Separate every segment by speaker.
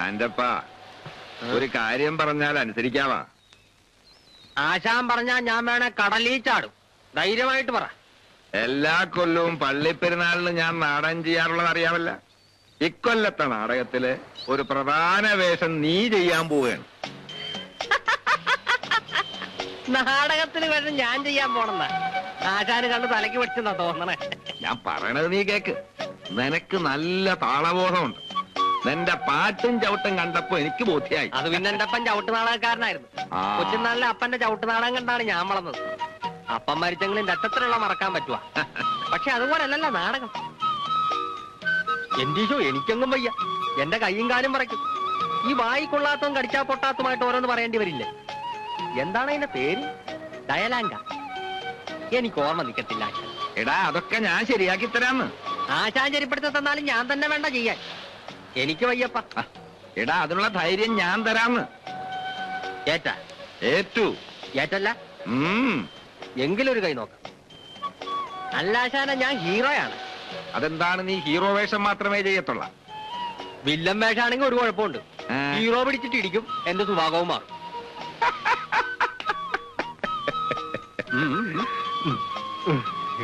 Speaker 1: ആന്റപ്പാ ഒരു കാര്യം പറഞ്ഞാൽ അനുസരിക്കാവാ
Speaker 2: ആശാൻ പറഞ്ഞാ ഞാൻ വേണേ കടലിൽ ചാടും ധൈര്യമായിട്ട് പറ
Speaker 1: എല്ലാ കൊല്ലവും പള്ളിപ്പെരുന്നാളിന് ഞാൻ നാടകം ചെയ്യാറുള്ളത് അറിയാമല്ല ഇക്കൊല്ലത്തെ നാടകത്തില് ഒരു പ്രധാന വേഷം നീ ചെയ്യാൻ പോവുകയാണ്
Speaker 2: നാടകത്തിന് വേഷം ഞാൻ ചെയ്യാൻ പോണെന്നാ ആശാന് കണ്ട് തലയ്ക്ക് പിടിച്ചെന്നാ തോന്നണേ
Speaker 1: ഞാൻ പറയണത് നീ കേക്ക് നിനക്ക് നല്ല താളബോധമുണ്ട് നിന്റെ പാട്ടും ചവിട്ടും കണ്ടപ്പോ എനിക്ക് ബോധ്യായി
Speaker 2: അത് പിന്നെ എന്റെ അപ്പൻ ചവിട്ട് നാടകക്കാരനായിരുന്നു
Speaker 1: ആ.
Speaker 2: കൊച്ചുനാളിലെ അപ്പന്റെ ചവിട്ട് നാടകം കണ്ടാണ് ഞാൻ വളർന്നത് അപ്പം മരിച്ചെങ്കിലും രക്തത്തിലുള്ള മറക്കാൻ പറ്റുക പക്ഷെ അതുപോലല്ലല്ല നാടകം എന്തീശോ എനിക്കെങ്ങും വയ്യ എന്റെ കൈയും കാലും പറയ്ക്കും ഈ വായി കൊള്ളാത്തതും കടിച്ചാ പൊട്ടാത്തതുമായിട്ട് ഓരോന്ന് പറയേണ്ടി വരില്ലേ എന്താണ് അതിന്റെ പേര് ഡയലാങ്ക എനിക്ക് ഓർമ്മ നിൽക്കത്തില്ല ആശാൻ
Speaker 1: എടാ അതൊക്കെ ഞാൻ ശരിയാക്കി തരാന്ന്
Speaker 2: ആശാൻ ചെരിപ്പെടുത്തി തന്നാലും ഞാൻ തന്നെ വേണ്ട ചെയ്യാൻ എനിക്ക് വയ്യപ്പ
Speaker 1: ആ, എടാ അതിനുള്ള ധൈര്യം ഞാൻ തരാന്ന്
Speaker 2: ഏറ്റ
Speaker 1: ഏറ്റു
Speaker 2: ഏറ്റല്ല
Speaker 1: ഉം
Speaker 2: എങ്കിലൊരു കൈ നോക്കാം അല്ല ആശാന ഞാൻ ഹീറോയാണ്
Speaker 1: അതെന്താണ് നീ ഹീറോ വേഷം മാത്രമേ ചെയ്യത്തുള്ള
Speaker 2: വില്ലൻ വേഷാണെങ്കിൽ ഒരു കുഴപ്പമുണ്ട്
Speaker 1: ആ.
Speaker 2: ഹീറോ പിടിച്ചിട്ട് ഇടിക്കും എന്റെ സ്വഭാവവും മാറും ഉം, ഉം, ഉം.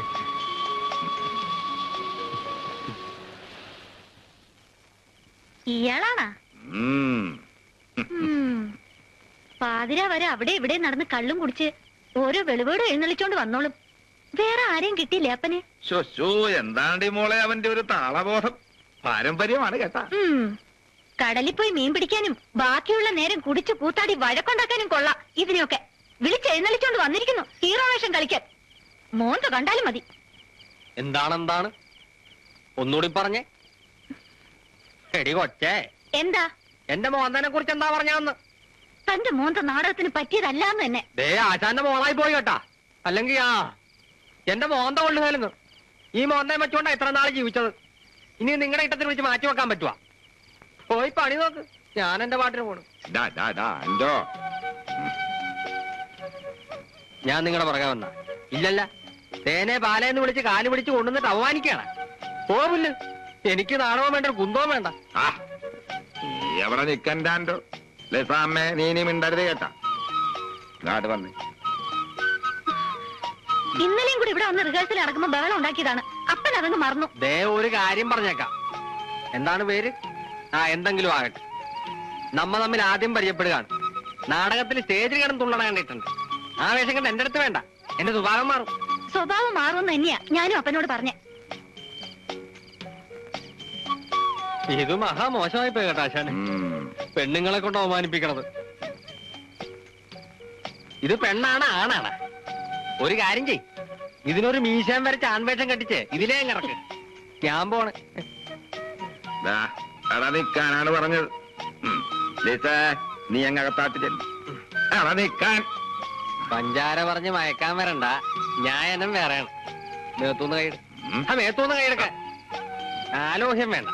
Speaker 3: ഇയാളാണാ
Speaker 1: ഉം.
Speaker 3: ഉം. പാതിര വരെ അവിടെ ഇവിടെ നടന്ന് കള്ളും കുടിച്ച് ഓരോ വെളിവേടും എഴുന്നള്ളിച്ചോണ്ട് വന്നോളും വേറെ ആരെയും കിട്ടിയില്ലേ അപ്പന്
Speaker 1: ശോ, ശോ, എന്താണ്ടി മോളെ അവന്റെ ഒരു താളബോധം പാരമ്പര്യമാണ് കേട്ടാ
Speaker 3: ഉം. കടലിൽ പോയി മീൻ പിടിക്കാനും ബാക്കിയുള്ള നേരം കുടിച്ചു കൂത്താടി വഴക്കുണ്ടാക്കാനും കൊള്ളാം ഇതിനെയൊക്കെ വിളിച്ചെഴുന്നള്ളിച്ചോണ്ട് വന്നിരിക്കുന്നു ഹീറോ വേഷം കളിക്കാൻ മോന്ത കണ്ടാലും മതി
Speaker 2: എന്താണ് എന്താണ് ഒന്നുകൂടി പറഞ്ഞേ എടി കൊച്ചേ
Speaker 3: എന്താ
Speaker 2: എന്റെ മോന്തനെ കുറിച്ച് എന്താ പറഞ്ഞാന്ന്
Speaker 3: തന്റെ മോന്ത നാടകത്തിന് പറ്റിയതല്ലാന്ന് തന്നെ
Speaker 2: ദേ ആശാന്റെ മോളായി പോയി കേട്ടാ അല്ലെങ്കിൽ ആ എന്റെ മോന്ത കൊള്ളുകയെന്ന് ഈ മോന്തയെ വെച്ചോണ്ടാ ഇത്ര നാൾ ജീവിച്ചത് ഇനി നിങ്ങളുടെ ഇട്ടത്തിന് വെച്ച് മാറ്റി വെക്കാൻ പറ്റുവാ പോയി പണി നോക്ക് ഞാൻ എന്റെ പാട്ടിന് പോണു
Speaker 1: ഡാ ഡാ ഡാ എന്തോ
Speaker 2: ഞാൻ നിങ്ങളുടെ പുറകെ വന്ന ഇല്ലല്ല തേനെ പാലേന്ന് വിളിച്ച് കാല് പിടിച്ച് കൊണ്ടുവന്നിട്ട് അവമാനിക്കാണ് പോവില്ല എനിക്ക് നാണവും വേണ്ട കുന്തവും വേണ്ട
Speaker 1: ആ നീ എവിടെ നിക്കണ്ടാണ്ടോ ലസാമ്മേ നീ ഇനി മിണ്ടരുത് കേട്ടാ നാട് വന്നേ
Speaker 3: ഇന്നലെയും കൂടി ഇവിടെ വന്ന് റിഹേഴ്സൽ നടക്കുമ്പോ ബഹളം ഉണ്ടാക്കിയതാണ് അപ്പൻ അതങ്ങ് മറന്നു
Speaker 2: ദേ ഒരു കാര്യം പറഞ്ഞേക്കാം എന്താണ് പേര് ആ എന്തെങ്കിലും ആകട്ടെ നമ്മ തമ്മിൽ ആദ്യം പരിചയപ്പെടുകയാണ് നാടകത്തിൽ സ്റ്റേജിൽ കിടന്ന് തുള്ളണ കണ്ടിട്ടുണ്ട് ആ വേഷം കണ്ട് എന്റെ അടുത്ത് വേണ്ട എന്റെ സ്വഭാവം മാറും
Speaker 3: സ്വഭാവം മാറുമെന്ന് തന്നെയാ ഞാനും അപ്പനോട് പറഞ്ഞേ
Speaker 2: ഇത് മഹാ മോശമായി പോയി കേട്ടോ ആശാനെ
Speaker 1: ഉം.
Speaker 2: പെണ്ണുങ്ങളെ കൊണ്ട് അവമാനിപ്പിക്കണത് ഇത് പെണ്ണാണ് ആണാണ് ഒരു കാര്യം ചെയ് ഇതിനൊരു മീശാൻ വരച്ച് ആൺവേഷം കെട്ടിച്ച് ഇതിലേ അങ്ങ് ഇറക്ക് ഞാൻ പോണ്
Speaker 1: ദാ, എടാ നിക്കാനാണ് പറഞ്ഞത് ഉം. ലിസേ നീ അങ്ങകത്താട്ട് ചെല്ലു എടാ നിക്കാൻ
Speaker 2: പഞ്ചാര പറഞ്ഞ് മയക്കാൻ വരണ്ട ഞാൻ എന്നും വേറെയാണ് മേത്തൂന്ന് കൈ
Speaker 1: ഉം.
Speaker 2: ആ മേത്തൂന്ന് കൈയെടുക്ക ആലോച്യം വേണ്ട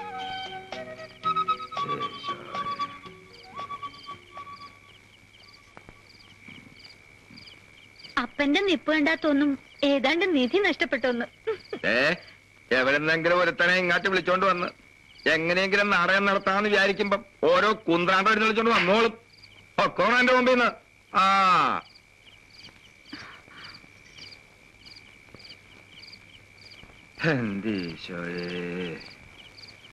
Speaker 3: അപ്പന്റെ നിപ്പ് കണ്ടാത്തൊന്നും ഏതാണ്ട് നിധി നഷ്ടപ്പെട്ടൊന്ന്
Speaker 1: ഏ എവിടെന്നെങ്കിലും ഒരുത്തനെ ഇങ്ങോട്ട് വിളിച്ചോണ്ട് വന്ന് എങ്ങനെയെങ്കിലും നാടകം നടത്താന്ന് വിചാരിക്കുമ്പം ഓരോ കുന്ത്രാണ്ടം എടുത്ത് വിളിച്ചോണ്ട് വന്നോളും പൊക്കോണം എന്റെ മുമ്പിൽ നിന്ന് ആ എന്തീശോയേ